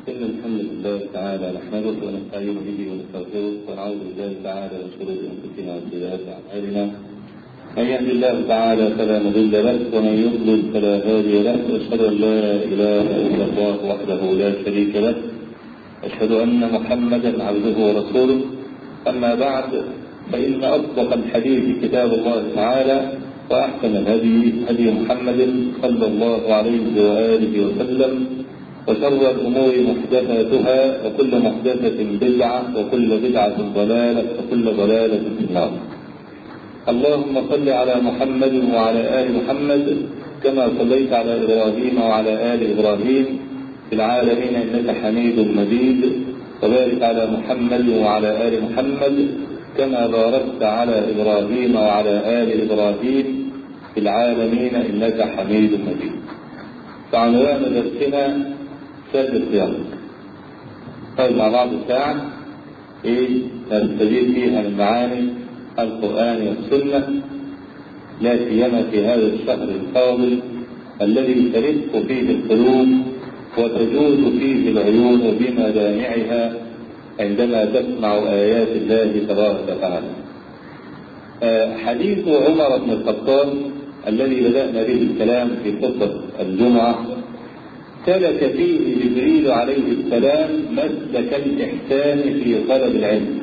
إن الحمد لله تعالى نحمده ونستعين به ونستغفره ونعوذ بالله تعالى من شرور أنفسنا وسيئات أعمالنا من يهد الله تعالى فلا مضل له ومن يضلل فلا هادي له وأشهد أن لا إله إلا الله وحده لا شريك له أشهد أن محمدا عبده ورسوله أما بعد فإن أصدق الحديث كتاب الله تعالى وأحسن الهدي هدي محمد صلى الله عليه وآله وسلم وشر الأمور محدثاتها وكل محدثة بدعة وكل بدعة ضلالة وكل ضلالة في النار. اللهم صل على محمد وعلى آل محمد كما صليت على إبراهيم وعلى آل إبراهيم في العالمين إنك حميد مجيد وبارك على محمد وعلى آل محمد كما باركت على إبراهيم وعلى آل إبراهيم في العالمين إنك حميد مجيد. فعنوان درسنا سد الصيام. طيب مع بعض الساعة إيه نستفيد فيها من معاني القرآن والسنة لا سيما في هذا الشهر الفاضل الذي ترق فيه القلوب وتجوز فيه العيون بمدامعها عندما تسمع آيات الله تبارك وتعالى. حديث عمر بن الخطاب الذي بدأنا به الكلام في خطبة الجمعة سلك فيه جبريل عليه السلام مسلك الإحسان في طلب العلم.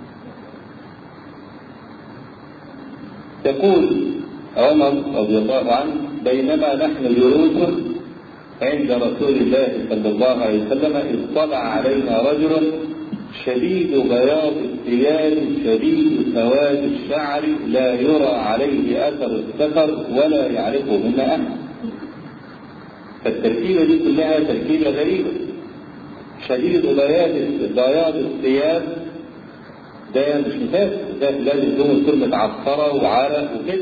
يقول عمر رضي الله عنه بينما نحن جلوس عند رسول الله صلى الله عليه وسلم اطلع علينا رجل شديد بياض الثياب شديد سواد الشعر لا يرى عليه اثر السفر ولا يعرفه منا احد فالتركيبه دي كلها تركيبه غريبه شديد بياض بياض الثياب ده مش مسافر ده لازم يكون يكون متعصره وعرق وكده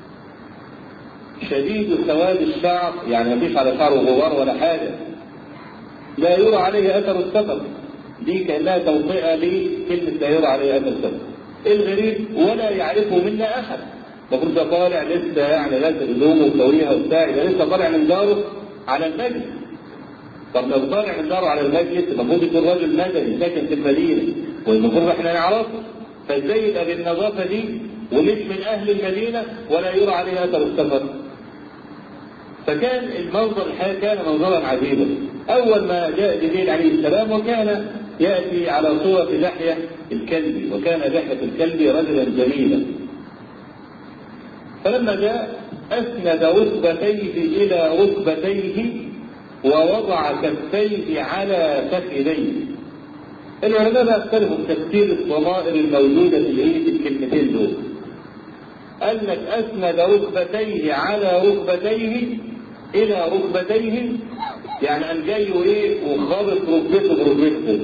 شديد سواد الشعر يعني مفيش على شعره غبار ولا حاجه لا يرى عليه اثر السفر دي كانها توطئه لكلمه لا يرى عليه اثر السفر الغريب ولا يعرفه منا احد المفروض ده طالع لسه يعني غسل هدومه وكوريها وبتاع يبقى لسه طالع من داره على المجلس طب لو طالع من داره على المجلس المفروض يكون راجل مدني ساكن في المدينه والمفروض احنا نعرفه فازاي يبقى بالنظافه دي ومش من اهل المدينه ولا يرى عليه اثر السفر فكان المنظر الحقيقه كان منظرا عجيبا اول ما جاء جبريل عليه السلام وكان ياتي على صوره لحيه الكلب وكان لحيه الكلب رجلا جميلا فلما جاء اسند ركبتيه الى ركبتيه ووضع كفيه على فخذيه العلماء بقى اختلفوا في تفسير الضمائر الموجوده في الايه في الكلمتين دول قال لك اسند ركبتيه على ركبتيه الى ركبتيه يعني قام جاي ايه وخابط ركبته بركبته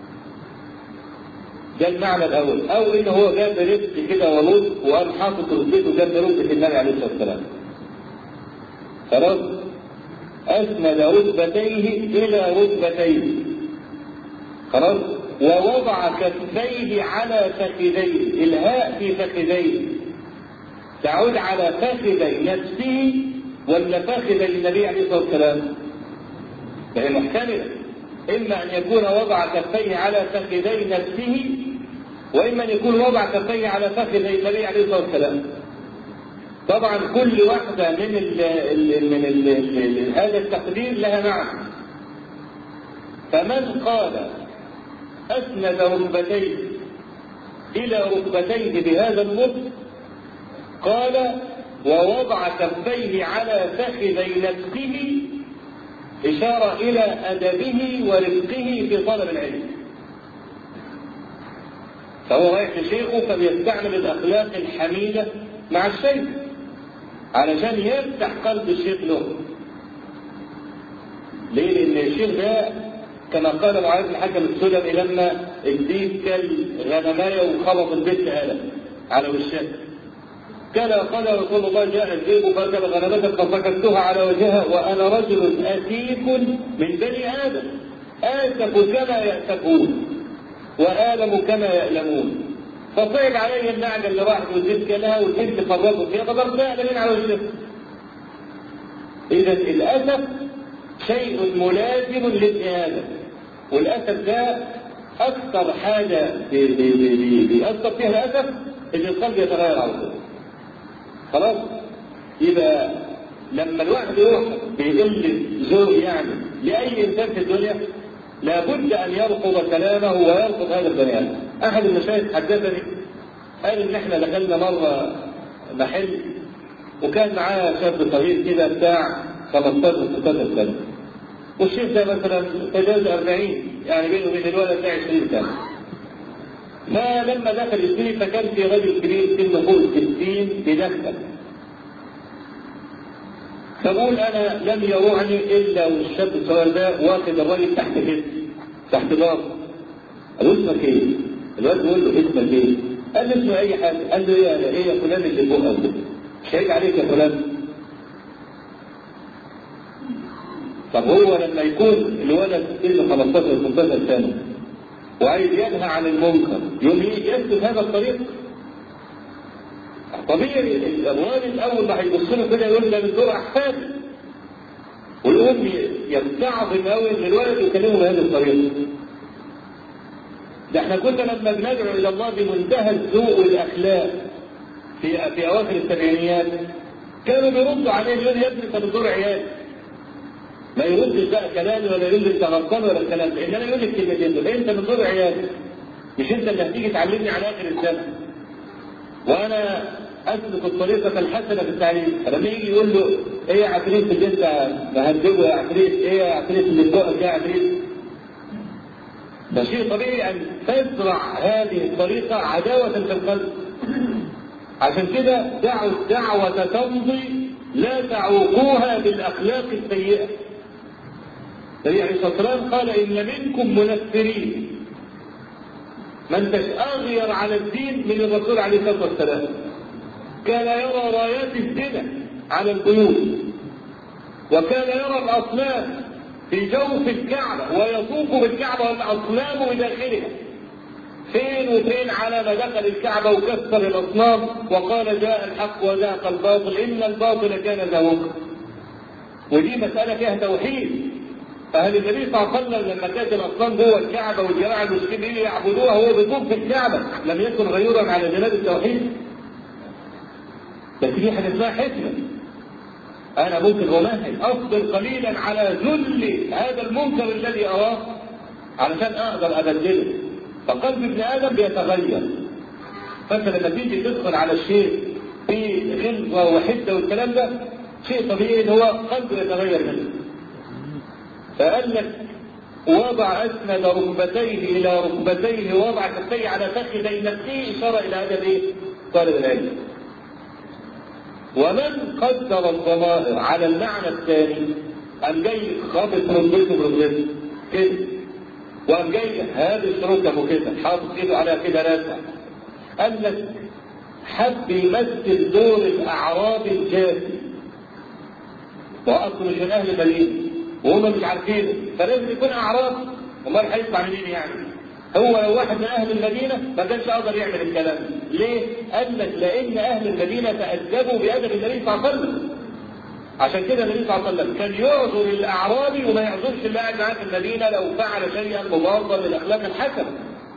ده المعنى الاول او ان هو جاب رزق كده ولط وقام حاطط ركبته جنب ركبه النبي عليه الصلاه والسلام خلاص اسند ركبتيه الى ركبتيه خلاص ووضع كفيه على فخذيه الهاء في فخذيه تعود على فخذي نفسه ولا فخذي النبي عليه الصلاه والسلام فهي محتمله اما ان يكون وضع كفيه على فخذي نفسه واما ان يكون وضع كفيه على فخذي النبي عليه الصلاه والسلام طبعا كل واحده من ال ال من ال ال هذا التقدير لها معنى فمن قال أسند ركبتيه إلى ركبتيه بهذا النطق قال ووضع كفيه على فخذي نفسه إشارة إلى أدبه ورفقه في طلب العلم فهو رايح لشيخه فبيستعمل الأخلاق الحميدة مع الشيخ علشان يفتح قلب الشيخ له ليه؟ لأن الشيخ ده كما قال معاذ بن حكم السلمي لما الديك كل غنمايه وخبط البيت هذا على وشها قال قال رسول الله جاء الذئب فاكل غنمتك فسكتها على وجهها وانا رجل اتيك من بني ادم اسف كما ياسفون والم كما يالمون فصعب علي النعجه اللي راحت والذئب كلها والبنت فرطت فيها فضربتها من على وجهها اذا الاسف شيء ملازم لابن ادم والاسف ده اكثر حاجه بي- بي- بي- بي- بيأثر فيها الاسف ان القلب يتغير على طول خلاص يبقى لما الواحد يروح بيقل ذوق يعني لاي انسان في الدنيا لابد ان يرفض كلامه ويرفض هذا البني ادم احد المشايخ حدثني قال ان احنا دخلنا مره محل وكان معاه شاب صغير كده بتاع 15 16 سنه والشيخ ده مثلا تجاوز 40 يعني بينه وبين الولد ده 20 سنه فلما دخل يشتري فكان في رجل كبير سنه فوق ال 60 بيدخل فبقول انا لم يروعني الا والشاب الصغير ده واخد الراجل تحت كده تحت ضغط قال له اسمك ايه؟ الواد بيقول له اسمك ايه؟ قال له اسمه اي حاجه قال له ايه يا ايه يا فلان اللي فوق قال له مش هيجي عليك يا فلان طب هو لما يكون الولد سنه 15 16 سنه وعايز ينهى عن المنكر يوم يسلك هذا الطريق طبيعي الوالد اول ما هيبص له كده يقول ده من دور احفادي والام يستعظم قوي ان الولد يكلمه بهذه الطريقه ده احنا كنا لما بندعو الى الله بمنتهى الذوق والاخلاق في في اواخر السبعينيات كانوا بيردوا عليه يقول يا ابني انت بتدور عيال ما يردش بقى كلامي ولا يقول لي انت غلطان ولا الكلام ده انما يقول لي الكلمتين دول انت بتدور عيال مش انت اللي هتيجي تعلمني على اخر السنه وانا اسلك الطريقه الحسنه في التعليم لما يجي يقول له ايه يا عفريت اللي انت مهدبه يا عفريت ايه يا عفريت اللي بتقف يا عفريت ده شيء طبيعي ان تزرع هذه الطريقه عداوه في القلب عشان كده دعوا الدعوه تمضي لا تعوقوها بالاخلاق السيئه النبي عليه الصلاه والسلام قال ان منكم منفرين ما انتش اغير على الدين من الرسول عليه الصلاه والسلام كان يرى رايات الزنا على البيوت وكان يرى الاصنام في جوف الكعبه ويطوف بالكعبه والاصنام بداخلها فين وفين على ما دخل الكعبه وكسر الاصنام وقال جاء الحق وزهق الباطل ان الباطل كان زهوقا ودي مساله فيها توحيد فهل النبي صلى الله عليه وسلم لما كانت الاصنام جوه الكعبه والجماعه المسلمين يعبدوها وهو بيطوف في الكعبه لم يكن غيورا على جناب التوحيد؟ بس في حاجه اسمها حكمه. انا ممكن امهد اصبر قليلا على ذل هذا المنكر الذي اراه علشان اقدر ابدله. فقلب ابن ادم بيتغير. فانت لما تيجي تدخل على الشيء في غلظه وحده والكلام ده شيء طبيعي ان هو قلبه يتغير منه. فقال لك وضع اسند ركبتيه الى ركبتيه ووضع كفيه على فخذي نفسه اشاره الى هذا الايه؟ طالب العلم. ومن قدر الضمائر على المعنى الثاني قام جاي خابط ركبته بركبته كده وقام جاي هابط ركبه كده حاطط ايده على كده راسع قال لك حب يمثل دور الاعراب الجافي واصله مش من اهل المدينه وهم مش عارفينه فلازم يكون اعراب امال هيطلع منين يعني؟ هو لو واحد من اهل المدينه ما كانش يقدر يعمل الكلام ليه؟ قال لك لان اهل المدينه تادبوا بادب النبي صلى الله عليه وسلم عشان كده النبي صلى الله عليه وسلم كان يعذر الاعرابي وما يعذرش اللي قاعد معاه في المدينه لو فعل شيئا مضادا للاخلاق الحسنه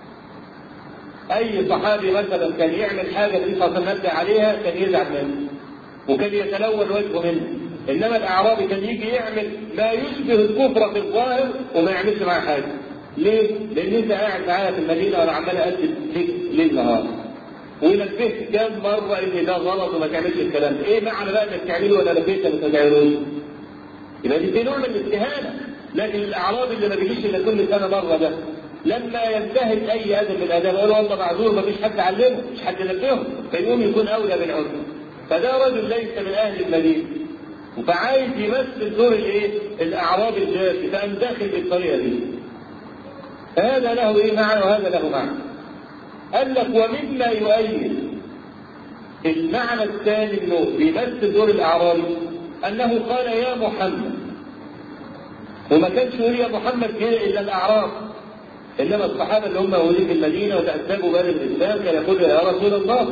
اي صحابي مثلا كان يعمل حاجه النبي صلى الله عليه وسلم عليها كان يزعل منه وكان يتلون وجهه منه انما الاعرابي كان يجي يعمل ما يشبه الكفر في الظاهر وما يعملش معاه حاجه ليه؟ لان انت قاعد معايا في المدينه وانا عمال اقدم فيك ليل نهار ونبهت كام مره ان ده غلط وما تعملش الكلام ده، ايه معنى بقى انك تعمله ولا لبيت ما تعملوش؟ يبقى دي نوع من الاستهانه، لكن الاعرابي اللي ما بيجيش الا كل سنه مره ده لما ينتهك اي ادب من الاداب يقول والله معذور ما فيش حد علمه، مش حد نبهه، فيقوم يكون اولى بالعذر. فده رجل ليس من اهل المدينه. فعايز يمثل دور الايه؟ الاعراب الجافي فقام داخل بالطريقه دي. فهذا له ايه معنى وهذا له معنى. قال لك ومما يؤيد المعنى الثاني انه بيمثل دور الاعرابي انه قال يا محمد وما كانش يقول يا محمد كده الا الاعراب انما الصحابه اللي هم مولودين في المدينه وتاسبوا بهذا الاسلام كان يقول يا رسول الله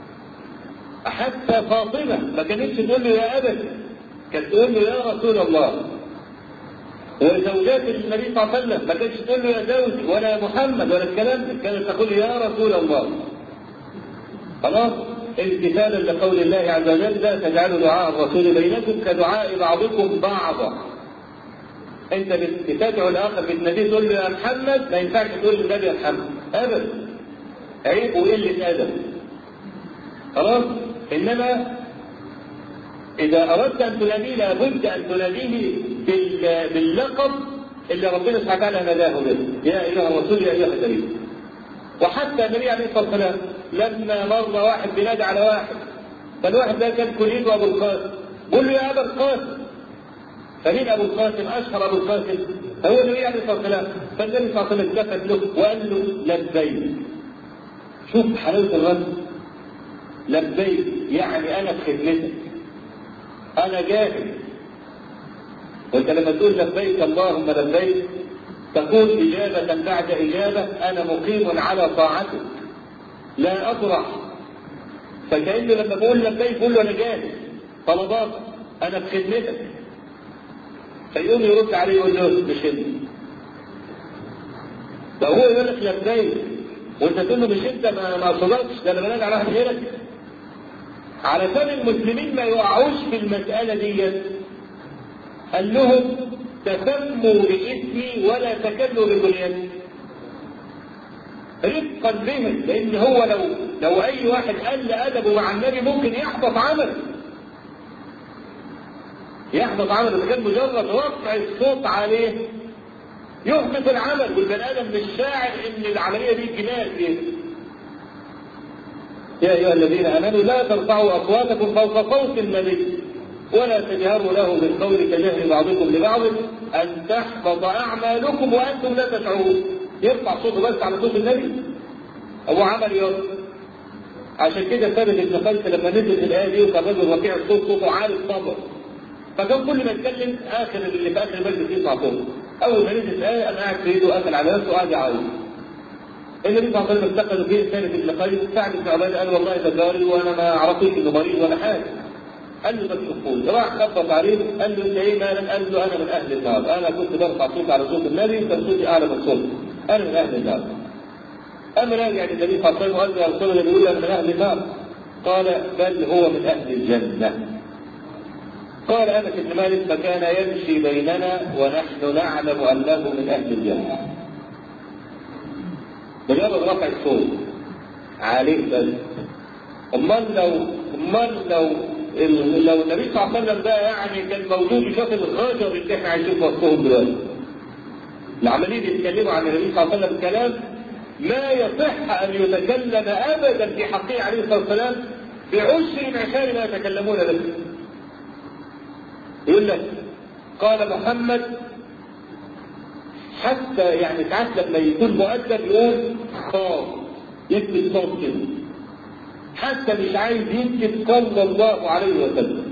حتى فاطمه ما كانتش تقول له يا ابت كانت تقول له يا رسول الله وزوجات النبي صلى الله عليه وسلم ما كانتش تقول له يا زوجي ولا يا محمد ولا الكلام ده كانت تقول يا رسول الله خلاص امتثالا لقول الله عز وجل لا تجعلوا دعاء الرسول بينكم كدعاء بعضكم بعضا انت بتتابع الاخر بالنبي تقول له يا محمد ما ينفعش تقول للنبي يا محمد ابدا عيب وقله ادب خلاص انما اذا اردت ان تناديه لابد ان تناديه باللقب اللي ربنا سبحانه وتعالى ناداه به يا ايها الرسول يا ايها النبي وحتى النبي عليه الصلاه والسلام لما مر واحد بينادي على واحد فالواحد ده كان كليته ابو القاسم قول له يا ابا القاسم فمين ابو القاسم اشهر ابو القاسم هو النبي عليه الصلاه والسلام فالنبي صلى الله عليه وسلم التفت له وقال له لبيك شوف حلاوه الرد لبيك يعني انا في خدمتك انا جاهز وانت لما تقول لبيك اللهم لبيك تقول إجابة بعد إجابة أنا مقيم على طاعتك لا أفرح فكأنه لما بقول لبيك بقول له أنا جاهز طلبات أنا في خدمتك فيقوم يرد عليه يقول له مش انت فهو يقول لك لبيك وانت تقول له مش انت ما ما صدقتش ده انا بنادي على واحد غيرك علشان المسلمين ما يقعوش في المسألة دي قال لهم تسموا باسمي ولا تكلوا ببنيتي رفقا بهم لان هو لو لو اي واحد قل ادبه مع النبي ممكن يحبط عمله يحبط عمله اذا كان مجرد رفع الصوت عليه يحبط العمل والبني ادم مش شاعر ان العمليه دي جنان فيه يا ايها الذين امنوا لا ترفعوا اصواتكم فوق صوت النبي ولا تجهروا له بالقول كجهر بعضكم لبعض ان تحبط اعمالكم وانتم لا تشعرون يرفع صوته بس على صوت النبي هو عمل يوم عشان كده ثابت ابن قيس لما نزل الايه دي وكان رجل رفيع الصوت صوته عالي الصبر فكان كل ما يتكلم اخر اللي في اخر المجلس يسمع صوته اول ما نزل الايه انا قاعد في ايده وقفل على نفسه وقاعد يعيط النبي صلى الله عليه وسلم انتقلوا فيه ثابت ابن قيس سعد بن عباده قال والله ده جاري وانا ما اعرفش انه مريض ولا حاجه قال له ده الكفول راح خبط عليه قال له انت ايه مالك؟ قال له انا من اهل النار انا كنت برفع صوتي على صوت النبي كان صوتي اعلى من صوته انا من اهل النار اما راجع للنبي صلى الله عليه وسلم وقال له يا رسول الله بيقول انا من اهل النار قال بل هو من اهل الجنه قال انس بن مالك فكان يمشي بيننا ونحن نعلم انه من اهل الجنه مجرد رفع الصوت عليه بس امال لو امال لو لو النبي صلى الله عليه وسلم ده يعني كان موجود يشوف الغجر اللي احنا عايشين في وسطهم دلوقتي العمالين يتكلموا عن النبي صلى الله عليه وسلم كلام لا يصح ان يتكلم ابدا في حقه عليه الصلاه والسلام بعشر من عشان ما يتكلمون به يقول لك قال محمد حتى يعني ساعات لما يكون مؤدب يقول خاف يكتب صوت كده حتى مش عايز يكتب صلى الله عليه وسلم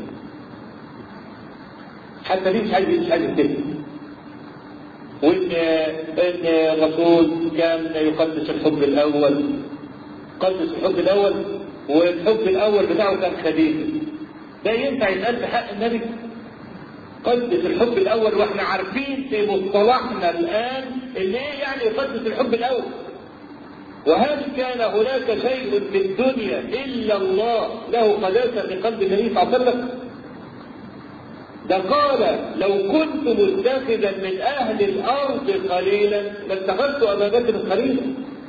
حتى دي مش عايز مش عايز يكتب وان ان الرسول كان يقدس الحب الاول قدس الحب الاول والحب الاول بتاعه كان خديجه ده ينفع يتقال في حق النبي قدس الحب الاول واحنا عارفين في مصطلحنا الان ان ايه يعني يقدس الحب الاول وهل كان هناك شيء في الدنيا الا الله له قداسه في قلب النبي صلى الله عليه وسلم ده قال لو كنت متخذا من اهل الارض خليلا لاتخذت ابا بكر خليلا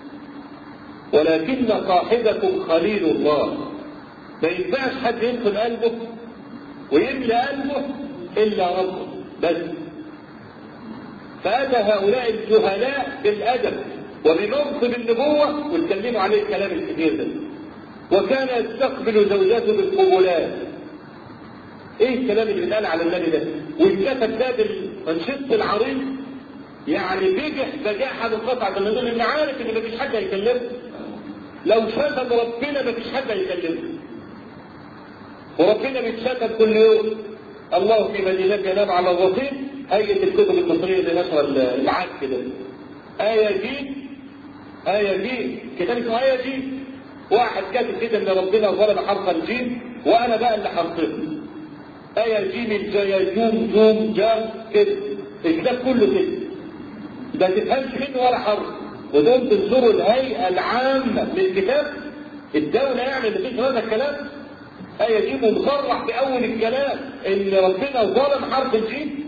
ولكن صاحبكم خليل الله ما ينفعش حد يدخل قلبه ويملى قلبه الا ربه بس فاتى هؤلاء الجهلاء بالادب وبمنصب النبوه واتكلموا عليه الكلام الكثير ده وكان يستقبل زوجاته بالقبلات ايه الكلام اللي بيتقال على النبي ده والكتب ده بالشق العريض يعني بجح بجاحه منقطعه النزول ان عارف ان مفيش حد هيكلمه لو شتم ربنا مفيش حد هيكلمه وربنا بيتشتم كل يوم الله في مدينتك ينام على الرصيد هيئة الكتب المصرية اللي نشر العاد كده آية جي آية جي كتاب اسمه آية جي واحد كاتب كده ان ربنا ظلم حرف الجيم وانا بقى اللي حرفته آية جيم الجاية جوم جوم جام كده الكتاب كله كده ما تفهمش منه ولا حرف ودول تنظروا الهيئة العامة للكتاب الدولة يعني اللي فيش هذا الكلام آية دي مصرح في أول الكلام إن ربنا ظلم حرف الجيم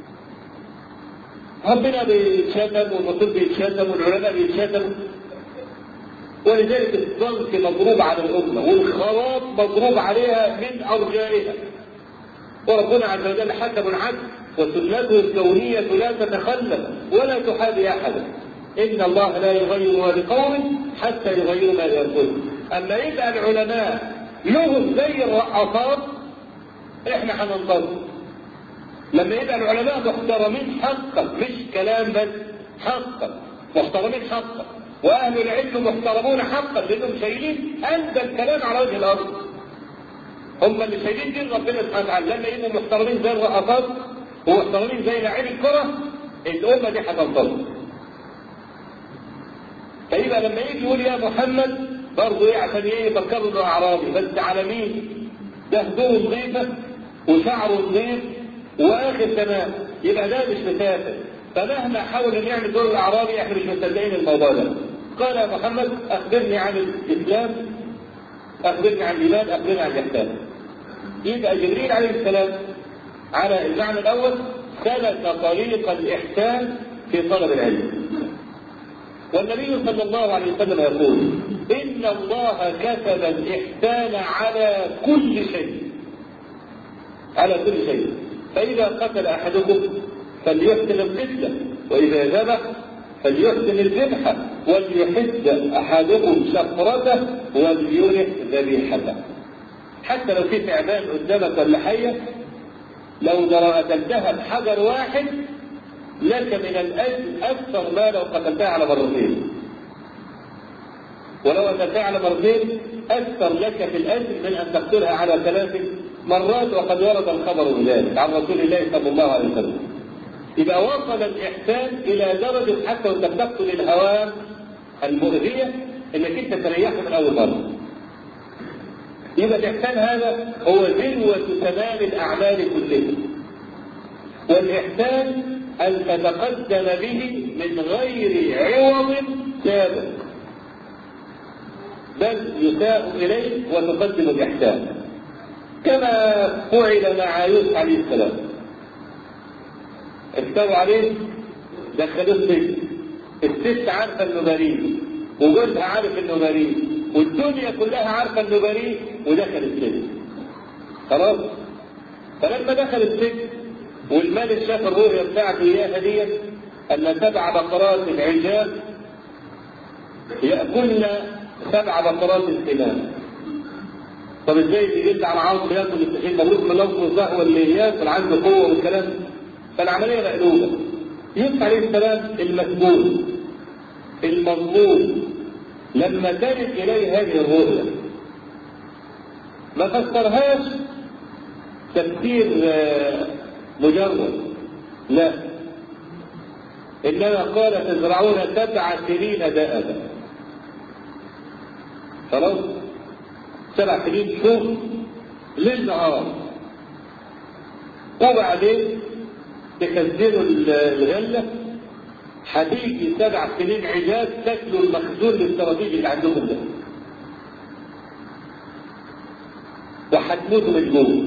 ربنا بيتشتم والرسول بيتشتم والعلماء بيتشتموا ولذلك الضنك مضروب على الأمة والخراب مضروب عليها من أرجائها وربنا عز وجل حكم عدل وسنته الكونية لا تتخلف ولا تحابي أحدا إن الله لا يغير ما بقوم حتى يغيروا ما بأنفسهم أما يبقى العلماء لهم زي الرقصات إحنا هننتظر لما يبقى العلماء محترمين حقا مش كلام بس حقا محترمين حقا واهل العلم محترمون حقا لانهم شايلين ادى الكلام على وجه الارض هم اللي شايلين دين ربنا سبحانه وتعالى لما يبقوا محترمين زي الرقصات ومحترمين زي لاعبي الكره الامه دي هتنتظر فيبقى لما يجي يقول يا محمد برضه ايه عشان ايه يفكروا انه اعرابي بس على مين؟ ده هدومه نظيفه وشعره نظيف واخر تمام يبقى ده مش مسافر فمهما حاول ان يعمل دور الاعرابي احنا مش مصدقين الموضوع ده قال يا محمد اخبرني عن الاسلام اخبرني عن الايمان اخبرني عن الاحسان يبقى جبريل عليه السلام على المعنى الاول سلك طريق الاحسان في طلب العلم والنبي صلى الله عليه وسلم يقول ان الله كتب الاحسان على كل شيء على كل شيء فإذا قتل أحدكم فليحسن القتلة وإذا ذبح فليحسن الذبحة وليحد أحدكم شفرته وليرح ذبيحته حتى لو في تعبان قدامك ولا حية لو قتلتها بحجر واحد لك من الأجر أكثر ما لو قتلتها على مرتين ولو قتلتها على مرتين أكثر لك في الأجر من أن تقتلها على ثلاث مرات وقد ورد الخبر بذلك عن رسول الله صلى الله عليه وسلم. إذا وصل الإحسان إلى درجة حتى وأنت بتقتل الهوام المؤذية إنك أنت تريحه من أول مرة. يبقى الإحسان هذا هو ذروة تمام الأعمال كلها. والإحسان أن تتقدم به من غير عوض سابق. بل يساء إليه وتقدم الإحسان. كما فعل مع يوسف عليه السلام افتروا عليه دخلوه السجن الست عارفه انه بريء وجوزها عارف انه بريء والدنيا كلها عارفه انه بريء ودخل السجن خلاص فلما دخل السجن والملك شاف الرؤيا بتاعته اياها ديت ان سبع بقرات عجاب ياكلن سبع بقرات سمان طب ازاي تجد على عاوز ياكل السحين مبروك من لفظ الزهوه اللي ياكل عنده قوه والكلام فالعمليه مقلوبه يوسف عليه السلام المسجون المظلوم لما كانت اليه هذه الرؤيا ما فسرهاش تفسير مجرد لا انما قال تزرعون سبع سنين دأبا خلاص سبع سنين شغل ليل نهار وبعدين تكذلوا الغلة هتيجي سبع سنين عجاز تاكلوا المخزون الاستراتيجي اللي عندكم ده وهتموتوا من جوه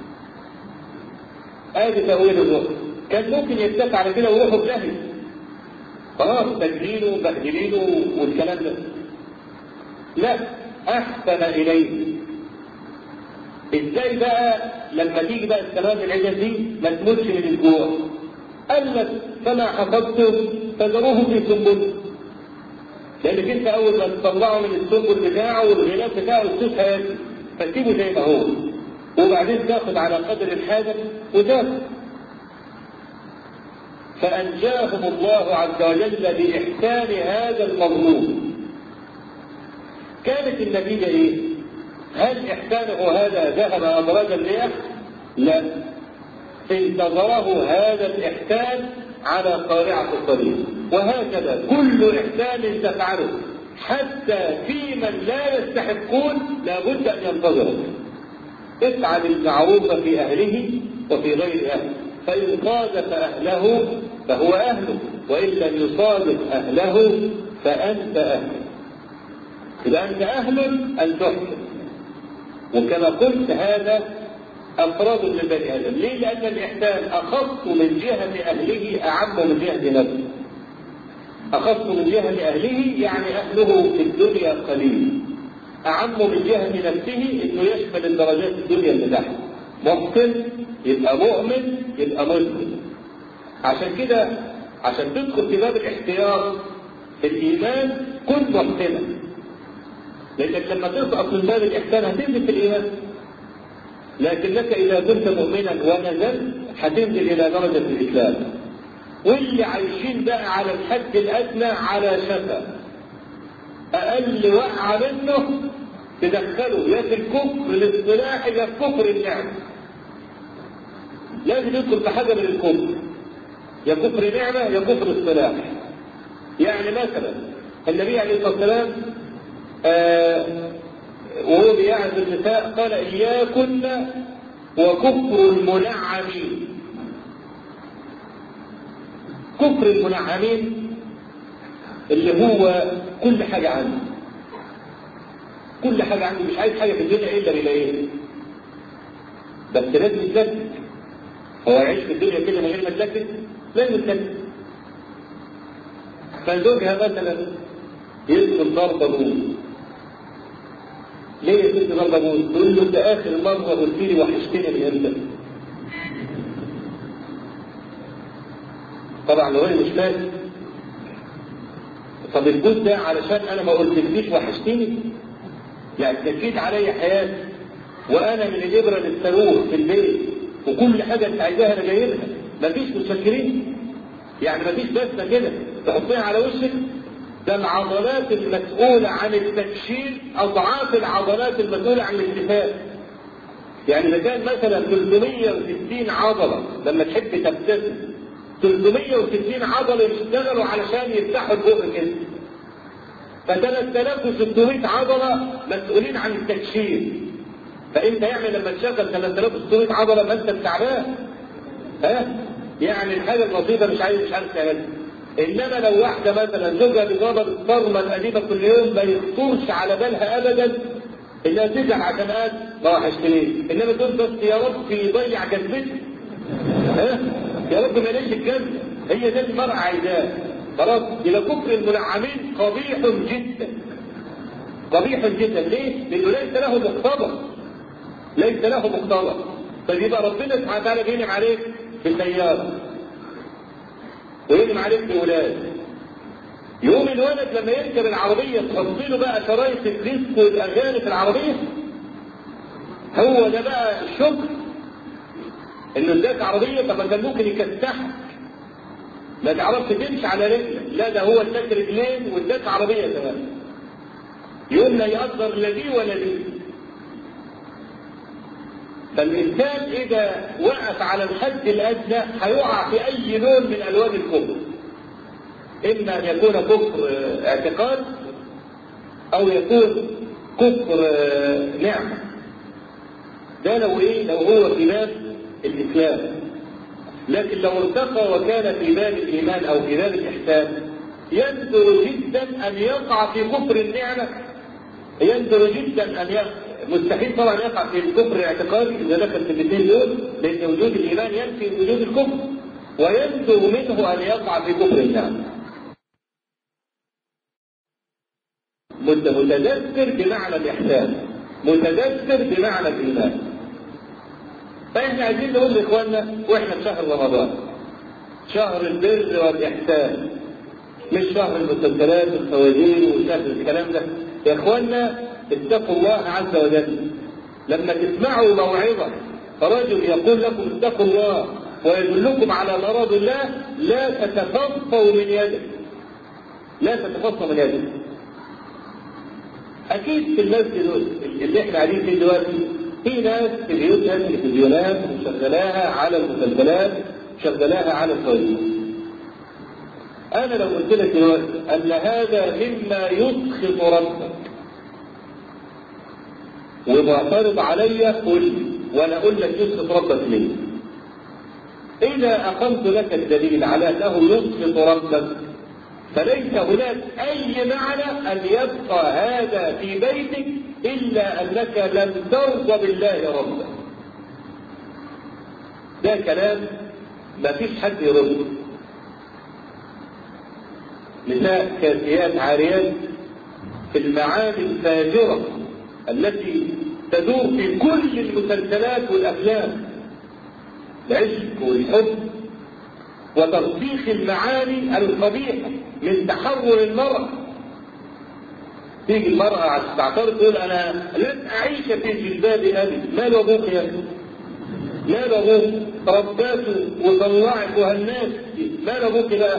ادي تأويل الرؤيا كان ممكن يتفق على كده ويروحوا في داهية خلاص تجدينه وبهدلينه والكلام ده لا احسن اليه ازاي بقى لما تيجي بقى السلام العجل دي ما تموتش من الجوع قال لك فما حفظته فذروه في سنبله لانك انت اول ما تطلعه من السنبل بتاعه والغلاف بتاعه الصوت هياكل فتسيبه زي ما هو وبعدين تاخد على قدر الحاجه وتاكل فانجاهم الله عز وجل باحسان هذا المظلوم كانت النتيجة إيه؟ هل إحسانه هذا ذهب أبراج الرياح؟ لا. انتظره هذا الإحسان على قارعة الطريق، وهكذا كل إحسان تفعله حتى في من لا يستحقون لابد أن ينتظره. افعل المعروف في أهله وفي غير أهله، فإن صادف أهله فهو أهله وإن لم يصادف أهله فأنت أهله إذا أنت أهل أن تحسن وكما قلت هذا أفراد من بني آدم ليه؟ لأن الإحسان أخص من جهة أهله أعم من جهة نفسه أخص من جهة أهله يعني أهله في الدنيا قليل أعم من جهة نفسه إنه يشمل الدرجات الدنيا اللي تحت محسن يبقى مؤمن يبقى مسلم عشان كده عشان تدخل في باب الاحتياط الإيمان كن محسنا لأنك لما تسقط من باب الإحسان هتنزل في الإيمان لكنك إذا كنت مؤمنا ونزلت هتنزل إلى درجة الإسلام واللي عايشين بقى على الحد الأدنى على شفا أقل وقعة منه تدخله يا في الكفر الاصطلاحي يا في كفر النعمة لازم يدخل في حاجة من الكفر يا كفر نعمة يا كفر اصطلاح يعني مثلا النبي عليه الصلاة والسلام آه وهو بيعز النساء قال إياكن وكفر المنعمين كفر المنعمين اللي هو كل حاجة عنده كل حاجة عنده مش عايز حاجة في الدنيا إلا بيلاقيها بس لازم يتلكك هو يعيش في الدنيا كده من غير ما يتلكك لازم يتلكك فزوجها مثلا يدخل ضرب ابوه ليه يا ست ضرب ابوه؟ تقول له انت اخر مره قلت لي وحشتني من امتى؟ طبعا لو هي مش فاهم طب الجود ده علشان انا ما قلتلكيش وحشتني يعني تكيت عليا حياتي وانا من الابره للصاروخ في البيت وكل حاجه انت عايزاها انا جايبها مفيش متفكرين يعني مفيش بسمه كده تحطيها على وشك ده العضلات المسؤولة عن التكشير أضعاف العضلات المسؤولة عن الاكتفاء. يعني إذا كان مثلا 360 عضلة لما تحب تبتسم 360 عضلة يشتغلوا علشان يفتحوا البق كده. ف 3600 عضلة مسؤولين عن التكشير. فأنت يعني لما تشغل 3600 عضلة ما أنت تعبان. ها؟ يعني الحاجة البسيطة مش عايز مش عارف تعملها. انما لو واحده مثلا زوجها بيضرب الصرمه القديمه كل يوم ما يخطرش على بالها ابدا انها تزعل عشان قال ما وحشتنيش انما تقول بس يا رب يضيع جذبتي ها يا رب ما ليش الجنه هي ده المرأة عايزاه خلاص يبقى كفر المنعمين قبيح جدا قبيح جدا ليه؟ لانه ليس له مقتضى ليس له مقتضى طيب يبقى ربنا سبحانه وتعالى بينعم عليك بالسياره ويجمع عليك بولاد يقوم الولد لما يركب العربية تحط له بقى شرايط الديسكو والأغاني في العربية هو ده بقى الشكر انه اداك عربية طب ما كان ممكن يكسحك ما تعرفش تمشي على رجلك لا ده هو اداك رجلين واداك عربية كمان يقوم لا يقدر لا دي ولا دي فالإنسان إذا وقف على الحد الأدنى هيقع في أي لون من ألوان الكفر. إما أن يكون كفر اعتقاد أو يكون كفر نعمة. ده لو إيه؟ لو هو في باب الإسلام. لكن لو ارتقى وكان في باب الإيمان أو في باب الإحسان يندر جدا أن يقع في كفر النعمة يندر جدا أن يقع مستحيل طبعا يقع في الكفر الاعتقادي اذا دخل في الاثنين دول لان وجود الايمان ينفي وجود الكفر ويندر منه ان يقع في كفر النعم. متذكر بمعنى الاحسان متذكر بمعنى الايمان. فاحنا عايزين نقول لاخواننا واحنا في شهر رمضان شهر البر والاحسان مش شهر المسلسلات والخوازير وشهر الكلام ده يا اخواننا اتقوا الله عز وجل لما تسمعوا موعظة رجل يقول لكم اتقوا الله ويدلكم على مرض الله لا تتفضوا من يده لا تتفضوا من يده أكيد في المسجد اللي احنا قاعدين فيه دلوقتي في ناس في بيوتها تلفزيونات مشغلاها على المسلسلات مشغلاها على الخوارج أنا لو قلت لك دلوقتي أن هذا مما يسخط ربك ومعترض عليا قل لي وانا اقول لك يسقط ربك ليه إذا أقمت لك الدليل على أنه يسقط ربك فليس هناك أي معنى أن يبقى هذا في بيتك إلا أنك لم ترضى بالله ربا. ده كلام ما فيش حد يرده. نساء كاسيات عاريات في المعاني الفاجرة التي تدور في كل المسلسلات والأفلام العشق والحب وترسيخ المعاني القبيحة من تحول المرأة تيجي المرأة عشان تعترض تقول أنا لن أعيش في جلباب أبي مال أبوك يا أبي مال أبوك رباته وطلعك وهالناس مال أبوك بقى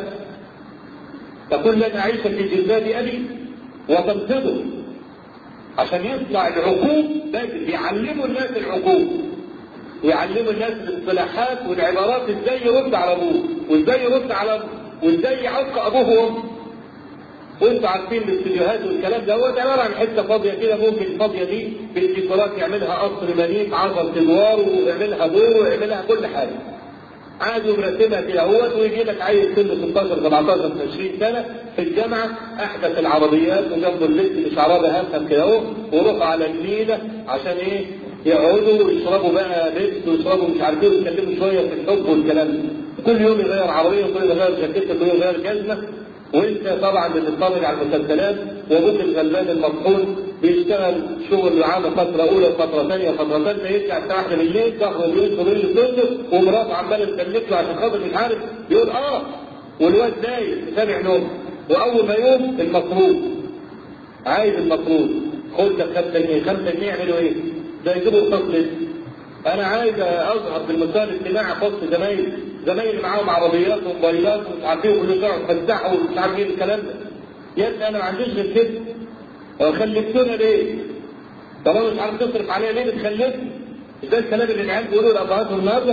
تقول لن أعيش في جلباب أبي وتنتظر عشان يطلع العقوق بيعلموا الناس العقوق ويعلموا الناس الاصطلاحات والعبارات ازاي يرد على ابوه وازاي يرد على ابوه وازاي يعق ابوه وامه وانتوا عارفين الاستديوهات والكلام ده هو عباره عن حته فاضيه كده ممكن الفاضيه دي بالديكورات يعملها قصر مليك 10 ادوار ويعملها دور ويعملها كل حاجه. عادي مرتبها كده اهوت ويجي لك عيل سنه 16 17 20 سنه في الجامعه احدث العربيات وجنبه اللبس اللي شعرها هفهم كده اهو وروح على النيله عشان ايه؟ يقعدوا ويشربوا بقى لبس ويشربوا مش عارف ايه ويتكلموا شويه في الحب والكلام ده. كل يوم يغير عربيه وكل يوم يغير جاكيته كل يوم يغير جزمه وانت طبعا بتتفرج على المسلسلات وابوك الغلبان المطحون بيشتغل شغل عام فتره اولى وفتره ثانيه وفتره ثالثه يرجع الساعه 1 بالليل تخرج ويدخل بالليل الفندق ومراته عماله تكلف له عشان خاطر مش عارف يقول اه والواد نايم سامع نوم واول ما يقوم المفروض عايز المفروض خد لك 5 جنيه 5 جنيه يعملوا ايه؟ ده يجيبوا الفصل انا عايز اظهر في المستوى الاجتماعي في وسط زمايلي زمايلي معاهم عربيات وموبايلات ومش عارف ايه وكل شويه يفتحوا ومش عارف ايه الكلام ده يا ابني انا ما عنديش غير كده خلفتونا ليه؟ طالما مش عارف تصرف عليا ليه بتخلفني؟ مش ده الكلام اللي العيال بيقولوا لابهاتهم النهارده؟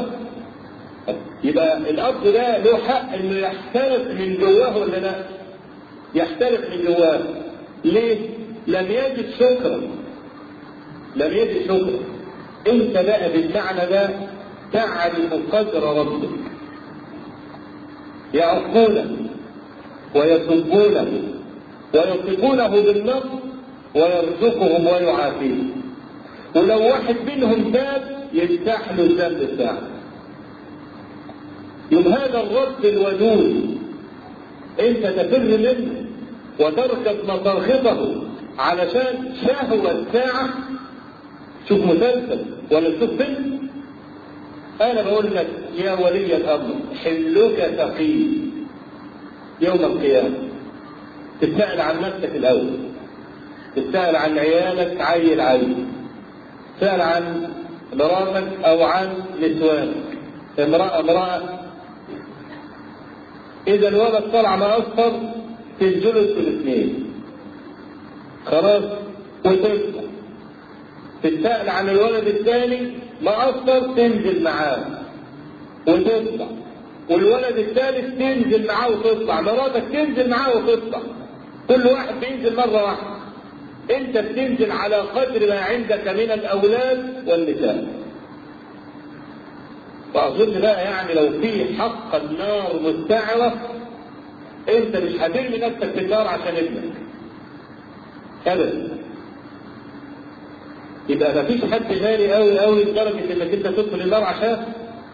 يبقى الاب ده له حق انه يحترف من جواه ولا لا؟ يحترف من جواه ليه؟ لم يجد شكرا لم يجد شكرا انت بقى بالمعنى ده تعرف قدر ربك يعقونه ويسبونه ويصفونه بالنصر ويرزقهم ويعافيهم ولو واحد منهم تاب يفتح له الذنب بتاعه يوم هذا الرب الودود انت تفر منه وتركب مصرخته علشان شهوة ساعة شوف مسلسل ولا تشوف فيلم انا بقول لك يا ولي الامر حلك ثقيل يوم القيامه تسال عن نفسك الاول تسال عن عيالك عيل عيل تسال عن مراتك او عن نسوانك امراه امراه اذا الولد طلع مقصر تسجله الاثنين خلاص وتطلع تتسأل عن الولد الثاني مقصر تنزل معاه وتطلع والولد الثالث تنزل معاه وتطلع مراتك تنزل معاه وتطلع كل واحد بينزل مرة واحدة انت بتنزل على قدر ما عندك من الاولاد والنساء واظن بقى يعني لو في حق النار مستعرة انت مش هترمي نفسك في النار عشان ابنك ابدا يبقى ما فيش حد غالي قوي قوي لدرجه انك انت تدخل النار عشان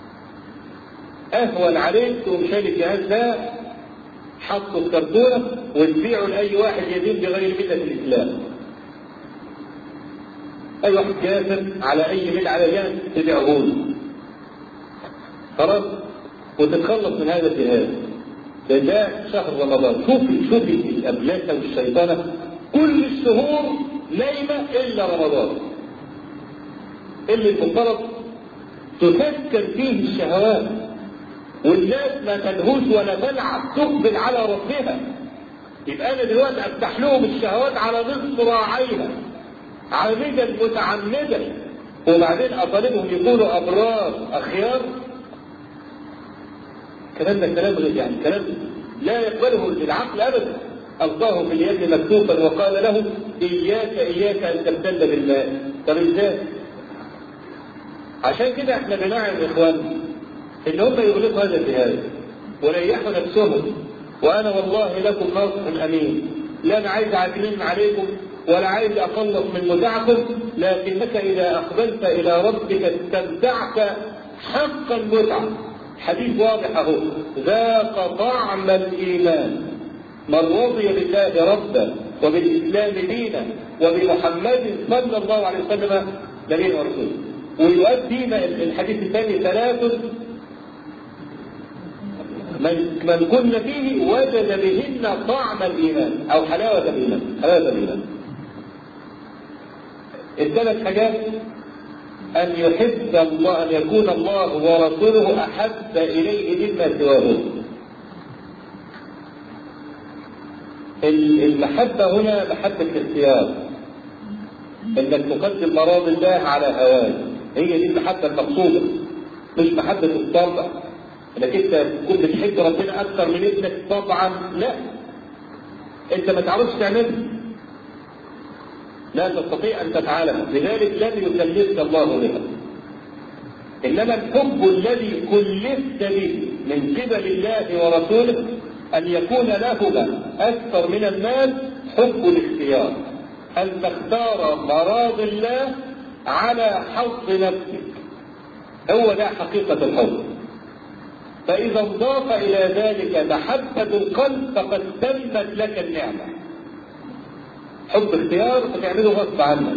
اهون عليك تقوم شايل الجهاز ده حطه في كرتونه وتبيعه لاي واحد يدين بغير مله الاسلام. اي واحد كافر على اي مله على جهاز تبيعه له. خلاص؟ وتتخلص من هذا الجهاز. ده ده شهر رمضان، شوفي شوفي الابلاسه والشيطانه كل الشهور نايمه الا رمضان. اللي المفترض تفكر فيه الشهوات والناس ما تنهوش ولا تلعب تقبل على ربها يبقى انا دلوقتي افتح لهم الشهوات على نصف راعيها عامدا متعمدا وبعدين اطالبهم يكونوا ابرار اخيار الكلام ده كلام غير يعني كلام لا يقبله العقل ابدا القاه في اليد مكتوبا وقال له اياك اياك ان تبتل بالماء طب ازاي؟ عشان كده احنا بنعلم اخواننا ان هم يغلقوا هذا الجهاز وريحوا نفسهم وانا والله لكم ناصح امين لا انا عايز اعجلن عليكم ولا عايز اخلص من متعكم لكنك اذا اقبلت الى ربك استمتعت حق المتعه حديث واضح اهو ذاق طعم الايمان من رضي بالله ربا وبالاسلام دينا وبمحمد صلى الله عليه وسلم نبيا ورسولا ويؤدي الحديث الثاني ثلاث من من كن فيه وجد بهن طعم الايمان او حلاوه الايمان حلاوه الايمان الثلاث حاجات أن يحب الله أن يكون الله ورسوله أحب إليه مما سواه. المحبة هنا محبة الاختيار. إنك تقدم مراض الله على هواك. هي دي المحبة المقصودة. مش محبة الطبع. انك انت تكون بتحب ربنا اكثر من ابنك طبعا لا انت ما تعرفش تعملها لا تستطيع ان تفعلها لذلك لم يكلفك الله بها انما الحب الذي كلفت به من قبل الله ورسوله ان يكون لهما اكثر من المال حب الاختيار ان تختار مراض الله على حظ نفسك هو ده حقيقه الحب فإذا انضاف إلى ذلك محبة القلب فقد تمت لك النعمة. حب اختيار فتعمله غصب عنك.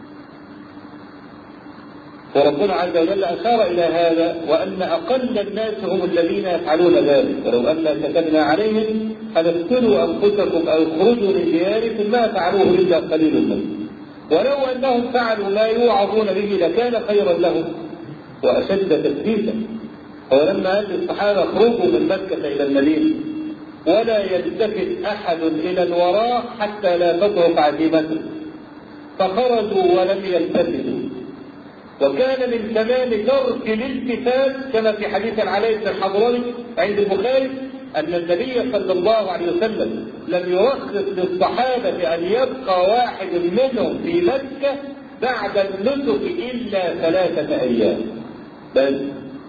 وربنا عز وجل أشار إلى هذا وأن أقل الناس هم الذين يفعلون ذلك ولو أن كتبنا عليهم أن اقتلوا أنفسكم أو اخرجوا من دياركم ما فعلوه إلا قليل منهم ولو أنهم فعلوا ما يوعظون به لكان خيرا لهم وأشد تثبيتا ولما قال للصحابه اخرجوا من مكه الى المدينه ولا يلتفت احد الى الوراء حتى لا تترك عزيمته فخرجوا ولم يلتفتوا وكان من تمام ترك الالتفات كما في حديث علي بن الحضرمي عند البخاري ان النبي صلى الله عليه وسلم لم يرخص للصحابه ان يبقى واحد منهم في مكه بعد النسك الا ثلاثه ايام بل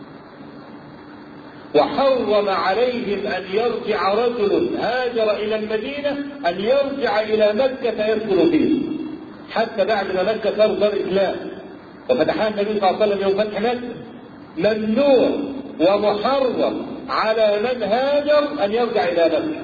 وحرم عليهم ان يرجع رجل هاجر الى المدينه ان يرجع الى مكه يسكن فيه حتى بعد ما مكه صار دار اسلام وفتحها النبي صلى الله عليه وسلم يوم فتح مكه ممنوع ومحرم على من هاجر ان يرجع الى مكه